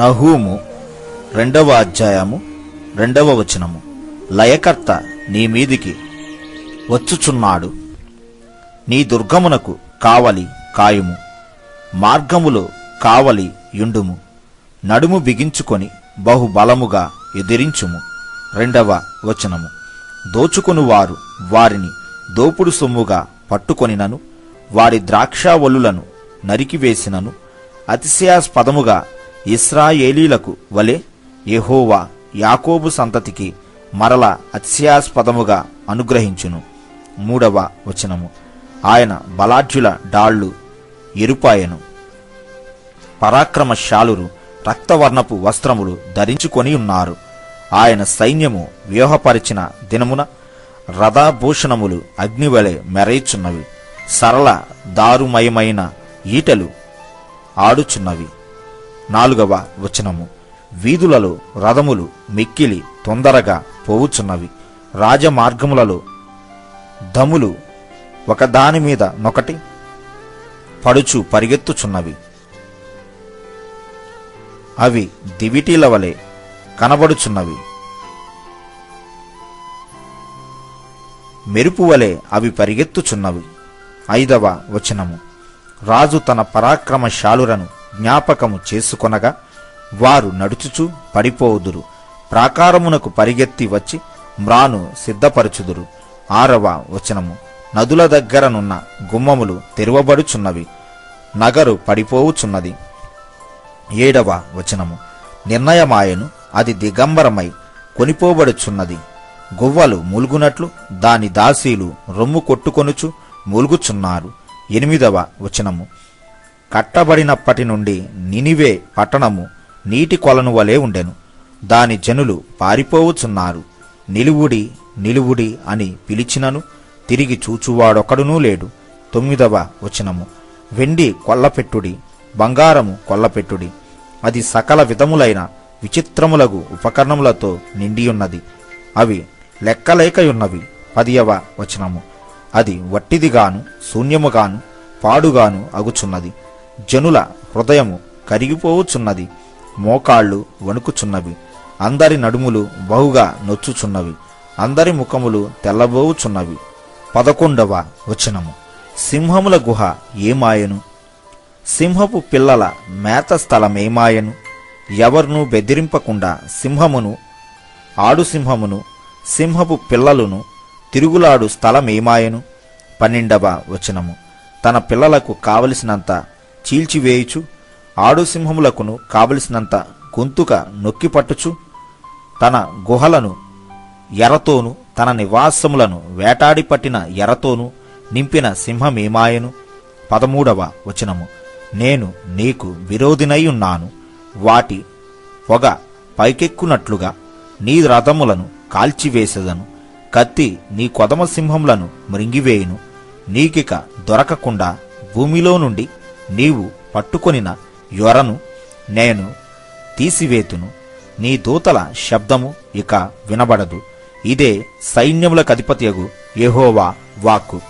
నహూము రెండవ అధ్యాయము రెండవ వచనము లయకర్త నీ మీదికి వచ్చుచున్నాడు నీ దుర్గమునకు కావలి కాయుము మార్గములో కావలి యుండుము నడుము బిగించుకొని బహుబలముగా ఎదిరించుము రెండవ వచనము దోచుకుని వారు వారిని దోపుడు సొమ్ముగా పట్టుకొనినను వారి ద్రాక్షావల్లులను నరికివేసినను అతిశయాస్పదముగా ఇస్రాయేలీలకు వలె యెహోవా యాకోబు సంతతికి మరల అతిశయాస్పదముగా అనుగ్రహించును మూడవ వచనము ఆయన బలాఢ్యుల డాళ్ళు ఎరుపాయను పరాక్రమశాలురు రక్తవర్ణపు వస్త్రములు ధరించుకొని ఉన్నారు ఆయన సైన్యము వ్యూహపరిచిన దినమున రథాభూషణములు అగ్నివలె మెరయిచున్నవి సరళ దారుమయమైన ఈటలు ఆడుచున్నవి నాలుగవ వచనము వీధులలో రథములు మిక్కిలి తొందరగా పోవుచున్నవి రాజమార్గములలో దములు ఒకదాని మీద నొకటి పడుచు పరిగెత్తుచున్నవి అవి దివిటీల వలె కనబడుచున్నవి మెరుపు వలె అవి పరిగెత్తుచున్నవి ఐదవ వచనము రాజు తన పరాక్రమశాలురను జ్ఞాపకము చేసుకొనగా వారు నడుచుచు పడిపోవుదురు ప్రాకారమునకు పరిగెత్తి వచ్చి మ్రాను సిద్ధపరచుదురు ఆరవ వచనము నదుల దగ్గరనున్న గుమ్మములు తెరవబడుచున్నవి నగరు పడిపోవుచున్నది ఏడవ వచనము నిర్ణయమాయను అది దిగంబరమై కొనిపోబడుచున్నది గువ్వలు మూల్గునట్లు దాని దాసీలు రొమ్ము కొట్టుకొనుచు మూల్గుచున్నారు ఎనిమిదవ వచనము కట్టబడినప్పటి నుండి నినివే పట్టణము నీటి కొలను వలె ఉండెను దాని జనులు పారిపోవుచున్నారు నిలువుడి నిలువుడి అని పిలిచినను తిరిగి చూచువాడొకడునూ లేడు తొమ్మిదవ వచనము వెండి కొల్లపెట్టుడి బంగారము కొల్లపెట్టుడి అది సకల విధములైన విచిత్రములగు ఉపకరణములతో నిండియున్నది అవి లెక్కలేకయున్నవి పదియవ వచనము అది వట్టిదిగాను శూన్యముగాను పాడుగాను అగుచున్నది జనుల హృదయము కరిగిపోవుచున్నది మోకాళ్ళు వణుకుచున్నవి అందరి నడుములు బహుగా నొచ్చుచున్నవి అందరి ముఖములు తెల్లబోవుచున్నవి పదకొండవ వచనము సింహముల గుహ ఏమాయను సింహపు పిల్లల మేత స్థలమేమాయను ఎవర్నూ బెదిరింపకుండా సింహమును ఆడు సింహమును సింహపు పిల్లలను తిరుగులాడు స్థలమేమాయను పన్నెండవ వచనము తన పిల్లలకు కావలసినంత చీల్చివేయుచు ఆడు సింహములకును కావలసినంత గొంతుక నొక్కిపట్టుచు తన గుహలను ఎరతోను తన నివాసములను వేటాడి పట్టిన ఎరతోను నింపిన సింహమేమాయను పదమూడవ వచనము నేను నీకు విరోధినై ఉన్నాను వాటి పొగ పైకెక్కునట్లుగా నీ రథములను కాల్చివేసెదను కత్తి నీ కొదమ సింహములను మృంగివేయును నీకిక దొరకకుండా భూమిలో నుండి నీవు పట్టుకొనిన యొరను నేను తీసివేతును నీ దూతల శబ్దము ఇక వినబడదు ఇదే సైన్యములకు అధిపతియగు యెహోవా వాక్కు